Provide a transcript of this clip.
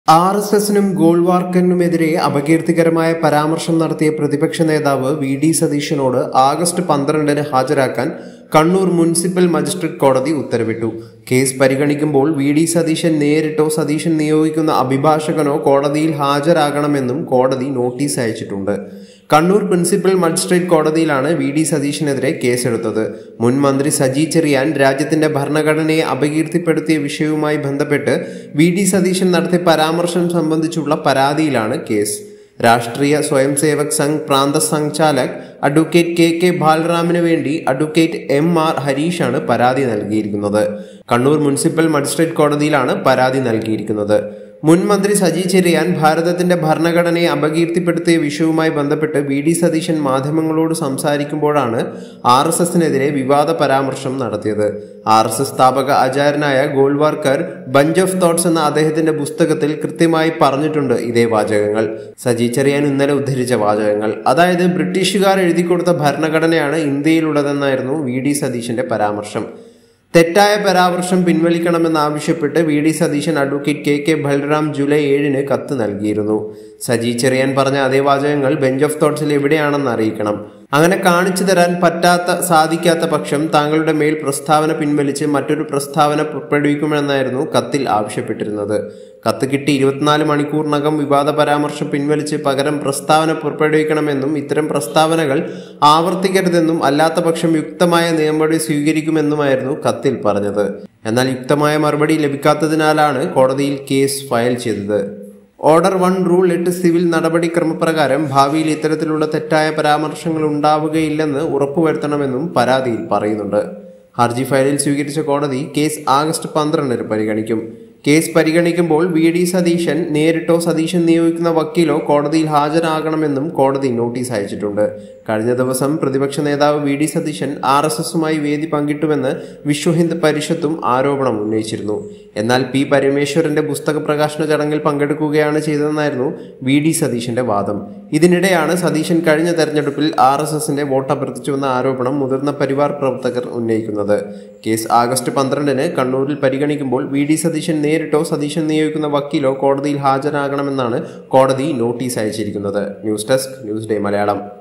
R S എസിനും ഗോൾവാർക്കറിനുമെതിരെ അപകീർത്തികരമായ പരാമർശം നടത്തിയ പ്രതിപക്ഷ നേതാവ് വി ഡി സതീശനോട് ആഗസ്റ്റ് പന്ത്രണ്ടിന് ഹാജരാക്കാൻ കണ്ണൂർ മുനിസിപ്പൽ മജിസ്ട്രേറ്റ് കോടതി ഉത്തരവിട്ടു കേസ് പരിഗണിക്കുമ്പോൾ വി ഡി സതീശൻ നേരിട്ടോ സതീശൻ നിയോഗിക്കുന്ന അഭിഭാഷകനോ കോടതിയിൽ ഹാജരാകണമെന്നും കോടതി നോട്ടീസ് അയച്ചിട്ടുണ്ട് കണ്ണൂർ പ്രിൻസിപ്പൽ മജിസ്ട്രേറ്റ് കോടതിയിലാണ് വി ഡി സതീശനെതിരെ കേസെടുത്തത് മുൻ മന്ത്രി സജി ചെറിയാൻ രാജ്യത്തിന്റെ ഭരണഘടനയെ അപകീർത്തിപ്പെടുത്തിയ വിഷയവുമായി ബന്ധപ്പെട്ട് വി ഡി സതീശൻ നടത്തിയ പരാമർശം സംബന്ധിച്ചുള്ള പരാതിയിലാണ് കേസ് രാഷ്ട്രീയ സ്വയം സേവക് സംഘ് പ്രാന്ത സംഘാലക് അഡ്വക്കേറ്റ് കെ കെ ബാലറാമിന് വേണ്ടി അഡ്വക്കേറ്റ് എം ആർ ഹരീഷാണ് പരാതി നൽകിയിരിക്കുന്നത് കണ്ണൂർ മുനിസിപ്പൽ മജിസ്ട്രേറ്റ് കോടതിയിലാണ് പരാതി നൽകിയിരിക്കുന്നത് മുൻ മന്ത്രി സജി ചെറിയാൻ ഭാരതത്തിന്റെ ഭരണഘടനയെ അപകീർത്തിപ്പെടുത്തിയ വിഷയവുമായി ബന്ധപ്പെട്ട് വി ഡി സതീശൻ മാധ്യമങ്ങളോട് സംസാരിക്കുമ്പോഴാണ് ആർ എസ് എസിനെതിരെ വിവാദ പരാമർശം നടത്തിയത് ആർ എസ് എസ് സ്ഥാപക ആചാര്യനായ ഗോൾവാർക്കർ ബഞ്ച് ഓഫ് തോട്ട്സ് എന്ന അദ്ദേഹത്തിന്റെ പുസ്തകത്തിൽ കൃത്യമായി പറഞ്ഞിട്ടുണ്ട് ഇതേ വാചകങ്ങൾ സജി ചെറിയാൻ ഇന്നലെ ഉദ്ധരിച്ച വാചകങ്ങൾ അതായത് ബ്രിട്ടീഷുകാർ എഴുതിക്കൊടുത്ത ഭരണഘടനയാണ് ഇന്ത്യയിലുള്ളതെന്നായിരുന്നു വി ഡി സതീശന്റെ പരാമർശം തെറ്റായ പരാമർശം പിൻവലിക്കണമെന്നാവശ്യപ്പെട്ട് V D Satheesan advocate K K Balram July ഏഴിന് കത്ത് നൽകിയിരുന്നു സജി ചെറിയാൻ പറഞ്ഞ അതേ വാചകങ്ങൾ ബെഞ്ച് ഓഫ് തോട്ട്സിൽ എവിടെയാണെന്ന് അറിയിക്കണം അങ്ങനെ കാണിച്ചു തരാൻ പറ്റാത്ത സാധിക്കാത്ത പക്ഷം താങ്കളുടെ മേൽ പ്രസ്താവന പിൻവലിച്ച് മറ്റൊരു പ്രസ്താവന പുറപ്പെടുവിക്കുമെന്നായിരുന്നു കത്തിൽ ആവശ്യപ്പെട്ടിരുന്നത് കത്ത് കിട്ടി ഇരുപത്തിനാല് മണിക്കൂറിനകം വിവാദ പരാമർശം പിൻവലിച്ച് പകരം പ്രസ്താവന പുറപ്പെടുവിക്കണമെന്നും ഇത്തരം പ്രസ്താവനകൾ ആവർത്തിക്കരുതെന്നും അല്ലാത്ത പക്ഷം യുക്തമായ നിയമപടി സ്വീകരിക്കുമെന്നുമായിരുന്നു കത്തിൽ പറഞ്ഞത് എന്നാൽ യുക്തമായ മറുപടി ലഭിക്കാത്തതിനാലാണ് കോടതിയിൽ കേസ് ഫയൽ ചെയ്തത് ഓർഡർ വൺ റൂൾ എട്ട് സിവിൽ നടപടിക്രമപ്രകാരം ഭാവിയിൽ ഇത്തരത്തിലുള്ള തെറ്റായ പരാമർശങ്ങൾ ഉണ്ടാവുകയില്ലെന്ന് ഉറപ്പുവരുത്തണമെന്നും പരാതിയിൽ പറയുന്നുണ്ട് ഹർജി ഫയലിൽ സ്വീകരിച്ച കോടതി കേസ് ആഗസ്റ്റ് പന്ത്രണ്ടിന് പരിഗണിക്കും കേസ് പരിഗണിക്കുമ്പോൾ വി ഡി സതീശൻ നേരിട്ടോ സതീശൻ നിയോഗിക്കുന്ന വക്കീലോ കോടതിയിൽ ഹാജരാകണമെന്നും കോടതി നോട്ടീസ് അയച്ചിട്ടുണ്ട് കഴിഞ്ഞ ദിവസം പ്രതിപക്ഷ നേതാവ് V D Satheesan R S എസുമായി വേദി പങ്കിട്ടുവെന്ന് വിശ്വ ഹിന്ദ് പരിഷത്തും ആരോപണം ഉന്നയിച്ചിരുന്നു എന്നാൽ പി പരമേശ്വരന്റെ പുസ്തക പ്രകാശന ചടങ്ങിൽ പങ്കെടുക്കുകയാണ് ചെയ്തതെന്നായിരുന്നു വി ഡി സതീശന്റെ വാദം ഇതിനിടെയാണ് സതീശൻ കഴിഞ്ഞ തെരഞ്ഞെടുപ്പിൽ ആർ എസ് എസിന്റെ വോട്ട് അഭ്യർത്ഥിച്ചുവെന്ന ആരോപണം മുതിർന്ന പരിവാർ പ്രവർത്തകർ ഉന്നയിക്കുന്നത് കേസ് ആഗസ്റ്റ് പന്ത്രണ്ടിന് കണ്ണൂരിൽ പരിഗണിക്കുമ്പോൾ വി ഡി സതീശൻ നേരിട്ടോ സതീശൻ നിയോഗിക്കുന്ന വക്കീലോ കോടതിയിൽ ഹാജരാകണമെന്നാണ് കോടതി നോട്ടീസ് അയച്ചിരിക്കുന്നത് news desk news day Malayalam